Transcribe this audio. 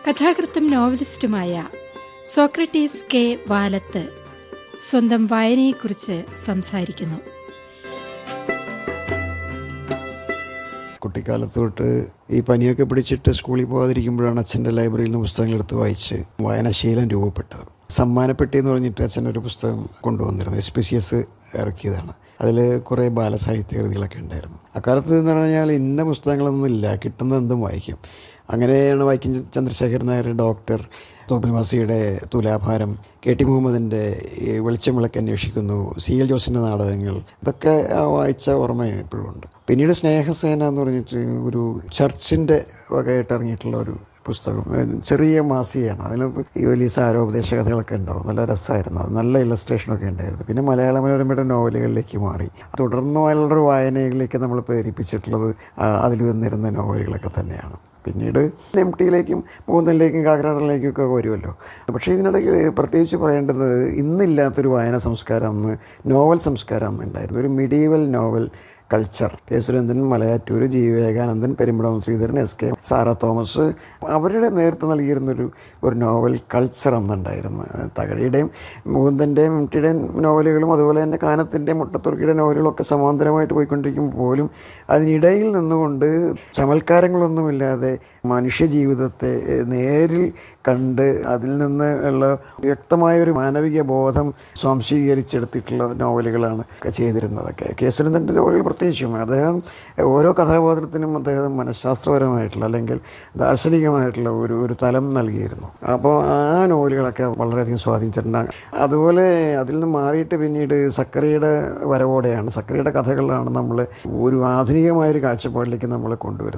കഥാകൃത്തും നോവലിസ്റ്റുമായ Socrates K വാലത്ത് സ്വന്തം വായനയെക്കുറിച്ച് സംസാരിക്കുന്നു കുട്ടിക്കാലത്ത് തൊട്ട് ഈ പനിയൊക്കെ പിടിച്ചിട്ട് സ്കൂളിൽ പോകാതിരിക്കുമ്പോഴാണ് അച്ഛൻ്റെ ലൈബ്രറിയിൽ നിന്ന് പുസ്തകങ്ങൾ എടുത്ത് വായിച്ച് വായനാശീലം രൂപപ്പെട്ടത് സമ്മാനപ്പെട്ടി എന്ന് പറഞ്ഞിട്ട് അച്ഛൻ ഒരു പുസ്തകം കൊണ്ടുവന്നിരുന്നു എസ് പി സി എസ് ഇറക്കിയതാണ് അതിൽ കുറേ ബാലസാഹിത്യ കൃതികളൊക്കെ ഉണ്ടായിരുന്നു അക്കാലത്ത് എന്ന് പറഞ്ഞാൽ ഇന്ന പുസ്തകങ്ങളൊന്നും ഇല്ല കിട്ടുന്ന എന്തും വായിക്കും അങ്ങനെയാണ് വൈക്കം ചന്ദ്രശേഖരൻ നായർ ഡോക്ടർ തോപ്പിൽ മാസിയുടെ തുലാഭാരം കെ ടി മുഹമ്മദിൻ്റെ ഈ വെളിച്ചം വിളക്ക് അന്വേഷിക്കുന്നു സി എൽ ജോസിൻ്റെ നാടകങ്ങൾ ഇതൊക്കെ ആ വായിച്ച ഓർമ്മ ഇപ്പോഴും ഉണ്ട് പിന്നീട് സ്നേഹസേന എന്ന് പറഞ്ഞിട്ട് ഒരു ചർച്ചിൻ്റെ വകയായിട്ട് ഇറങ്ങിയിട്ടുള്ള ഒരു പുസ്തകം ഏഹ് ചെറിയ മാസികയാണ് അതിനകത്ത് ഈ വലിയ സാരോപദേശ കഥകളൊക്കെ ഉണ്ടാവും നല്ല രസമായിരുന്നു അത് നല്ല ഇലസ്ട്രേഷനൊക്കെ ഉണ്ടായിരുന്നു പിന്നെ മലയാള മനോരമയുടെ നോവലുകളിലേക്ക് മാറി തുടർന്നുള്ളൊരു വായനയിലേക്ക് നമ്മൾ പ്രേരിപ്പിച്ചിട്ടുള്ളത് ആ, അതിൽ വന്നിരുന്ന നോവലുകളൊക്കെ തന്നെയാണ് പിന്നീട് എം ടിയിലേക്കും മൂന്നലിലേക്കും കാക്കനാടിലേക്കും ഒക്കെ വരുമല്ലോ പക്ഷേ ഇതിനിടയ്ക്ക് പ്രത്യേകിച്ച് പറയേണ്ടത് ഇന്നില്ലാത്തൊരു വായന സംസ്കാരം അന്ന് നോവൽ സംസ്കാരം അന്ന് ഉണ്ടായിരുന്നു ഒരു medieval novel culture K Surendran Malayattoor G Vivekanandan Perumbadavam Sreedharan S K Sara Thomas അവരുടെ നേതൃത്വം നൽകിയിരുന്നൊരു ഒരു നോവൽ കൾച്ചർ അന്നുണ്ടായിരുന്നു തകഴിയുടെയും മുകുന്ദൻ്റെയും എംടിയുടെയും നോവലുകളും അതുപോലെ തന്നെ കാനത്തിൻ്റെയും മുട്ടത്തുർക്കിയുടെ നോവലുകളൊക്കെ സമാന്തരമായിട്ട് പോയിക്കൊണ്ടിരിക്കുമ്പോൾ പോലും അതിനിടയിൽ നിന്നുകൊണ്ട് ചമൽക്കാരങ്ങളൊന്നുമില്ലാതെ മനുഷ്യജീവിതത്തെ നേരിൽ കണ്ട് അതിൽ നിന്ന് ഉള്ള വ്യക്തമായൊരു മാനവിക ബോധം സ്വാംശീകരിച്ചെടുത്തിട്ടുള്ള നോവലുകളാണ് ഒക്കെ ചെയ്തിരുന്നതൊക്കെ കെ സുരേന്ദ്രൻ്റെ നോവലുകൾ പ്രത്യേകിച്ചും അദ്ദേഹം ഓരോ കഥാപാത്രത്തിനും അദ്ദേഹം മനഃശാസ്ത്രപരമായിട്ടുള്ള അല്ലെങ്കിൽ ദാർശനികമായിട്ടുള്ള ഒരു ഒരു തലം നൽകിയിരുന്നു അപ്പോൾ ആ നോവലുകളൊക്കെ വളരെയധികം സ്വാധീനിച്ചിട്ടുണ്ട് അതുപോലെ അതിൽ നിന്ന് മാറിയിട്ട് പിന്നീട് സക്കറിയുടെ വരവോടെയാണ് സക്കറിയുടെ കഥകളാണ് നമ്മൾ ഒരു ആധുനികമായൊരു കാഴ്ചപ്പാടിലേക്ക് നമ്മളെ കൊണ്ടുവരുന്നത്